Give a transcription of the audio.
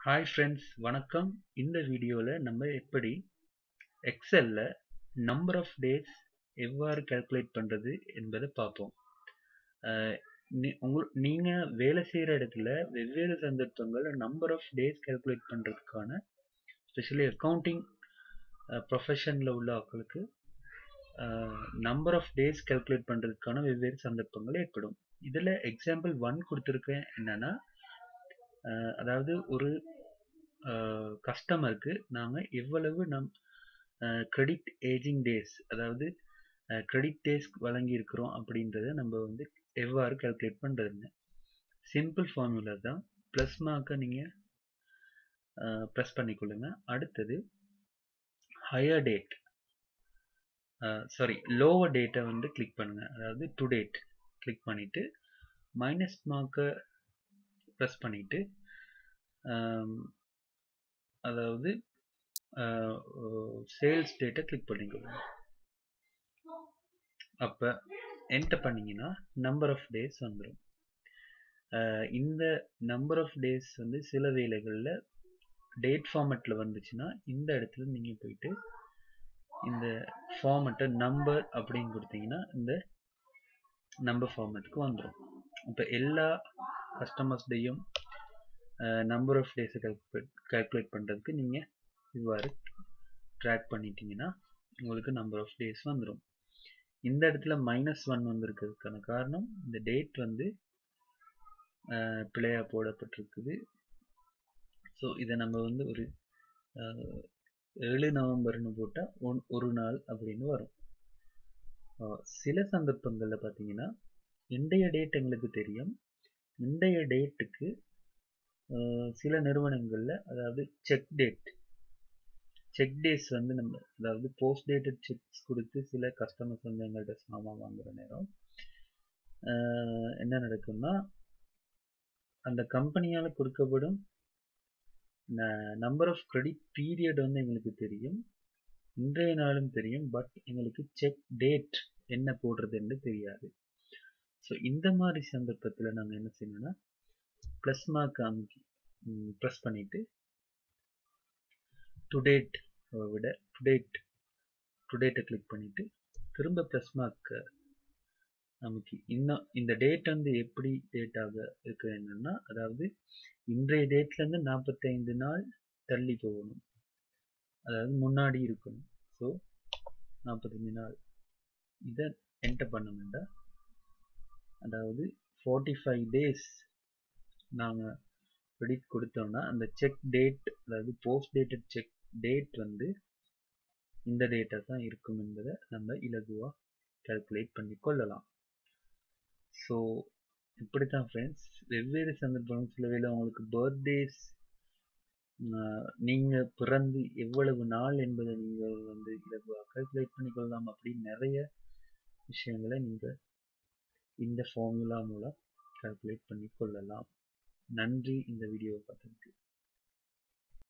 hi friends வணக்கம் இந்த வீடியோவில் நம்ம எப்படி எக்ஸலில் நம்பர் ஆஃப் டேஸ் எவ்வாறு கால்குலேட் பண்ணுறது என்பதை பார்ப்போம் அஹ் நீ- உங்க நீங்கள் வேலை செய்கிற இடத்துல வெவ்வேறு சந்தர்ப்பங்கள் நம்பர் ஆஃப் டேஸ் கால்குலேட் பண்ணுறதுக்கான ஸ்பெஷலி அக்கௌண்டிங் ப்ரொஃபஷனில் உள்ள ஆட்களுக்கு நம்பர் ஆஃப் டேஸ் கால்குலேட் பண்ணுறதுக்கான வெவ்வேறு சந்தர்ப்பங்கள் ஏற்படும் இதில் எக்ஸாம்பிள் ஒன் கொடுத்துருக்கேன் என்னன்னா அஹ் அதாவது ஒரு கஸ்டமருக்கு நாங்கள் எவ்வளவு நம் கிரெடிட் ஏஜிங் டேஸ் அதாவது கிரெடிட் டேஸ் வழங்கியிருக்கிறோம் அப்படின்றத நம்ம வந்து எவ்வாறு கால்குலேட் பண்ணுறதுங்க சிம்பிள் ஃபார்முலா தான் ப்ளஸ் மார்க்கை நீங்கள் ப்ரெஸ் பண்ணிக்கொள்ளுங்க அடுத்தது ஹையர் டேட் சாரி லோவர் டேட்டை வந்து கிளிக் பண்ணுங்க அதாவது டு டேட் கிளிக் பண்ணிவிட்டு மைனஸ் மார்க்கை ப்ரெஸ் பண்ணிவிட்டு அதாவது சேல்ஸ் டேட்டை கிளிக் பண்ணிக்கோங்க அப்போ என்டர் பண்ணிங்கன்னா நம்பர் ஆஃப் டேஸ் வந்துடும் இந்த நம்பர் ஆஃப் டேஸ் வந்து சில வேலைகளில் டேட் ஃபார்மேட்டில் வந்துச்சுன்னா இந்த இடத்துல நீங்கள் போயிட்டு இந்த ஃபார்மேட்டை நம்பர் அப்படின்னு கொடுத்தீங்கன்னா இந்த நம்பர் ஃபார்மேட்டுக்கு வந்துடும் இப்போ எல்லா கஸ்டமர்ஸ்டையும் நம்பர் ஆஃப் டேஸை கால்குலேட் கால்குலேட் பண்ணுறதுக்கு நீங்கள் இவ்வாறு ட்ராக் பண்ணிட்டீங்கன்னா உங்களுக்கு நம்பர் ஆஃப் டேஸ் வந்துடும் இந்த இடத்துல மைனஸ் ஒன் வந்திருக்கிறதுக்கான காரணம் இந்த டேட் வந்து பிழையாக போடப்பட்டிருக்குது ஸோ இதை நம்ம வந்து ஒரு ஏழு நவம்பர்னு போட்டால் ஒன் ஒரு நாள் அப்படின்னு வரும் சில சந்தர்ப்பங்களில் பார்த்தீங்கன்னா இன்றைய டேட் எங்களுக்கு தெரியும் இன்றைய டேட்டுக்கு சில நிறுவனங்களில் அதாவது செக் டேட் செக் டேஸ் வந்து நம்ம அதாவது போஸ்ட் டேட்டட் செக்ஸ் கொடுத்து சில கஸ்டமர்ஸ் வந்து எங்கள்கிட்ட சாமான் வாங்குற நேரம் என்ன நடக்கும்னா அந்த கம்பெனியால் கொடுக்கப்படும் நம்பர் ஆஃப் கிரெடிட் பீரியட் வந்து எங்களுக்கு தெரியும் இன்றைய நாளும் தெரியும் பட் எங்களுக்கு செக் டேட் என்ன போடுறதுன்னு தெரியாது ஸோ இந்த மாதிரி சந்தர்ப்பத்தில் நாங்கள் என்ன செய்யணும்னா ப்ளஸ் மார்க் அமுக்கி ப்ரெஸ் பண்ணிவிட்டு டு டேட் விட டு டேட் டு டேட்டை கிளிக் பண்ணிவிட்டு திரும்ப ப்ளஸ் மார்க் நமக்கு இன்னும் இந்த டேட் வந்து எப்படி டேட்டாக இருக்க வேணும்னா அதாவது இன்றைய டேட்லேருந்து நாற்பத்தைந்து நாள் தள்ளி போகணும் அதாவது முன்னாடி இருக்கணும் ஸோ நாற்பத்தஞ்சு நாள் இதை என்டர் பண்ண அதாவது ஃபார்ட்டி ஃபைவ் டேஸ் நாங்கள் கிரெடிட் கொடுத்தோம்னா அந்த செக் டேட் அதாவது போஸ்ட் டேட்டட் செக் டேட் வந்து இந்த டேட்டா தான் இருக்கும் என்பதை நம்ம இலகுவாக கால்குலேட் பண்ணி கொள்ளலாம் ஸோ இப்படி தான் ஃப்ரெண்ட்ஸ் வெவ்வேறு சந்தர்ப்பங்கள் சில வேளை உங்களுக்கு பர்த்டேஸ் நீங்கள் பிறந்து எவ்வளவு நாள் என்பதை நீங்கள் வந்து இலகுவாக கால்குலேட் பண்ணிக்கொள்ளலாம் அப்படி நிறைய விஷயங்களை நீங்கள் இந்த ஃபார்முலா மூலம் கால்குலேட் பண்ணி கொள்ளலாம் நன்றி இந்த வீடியோவை பார்த்ததுக்கு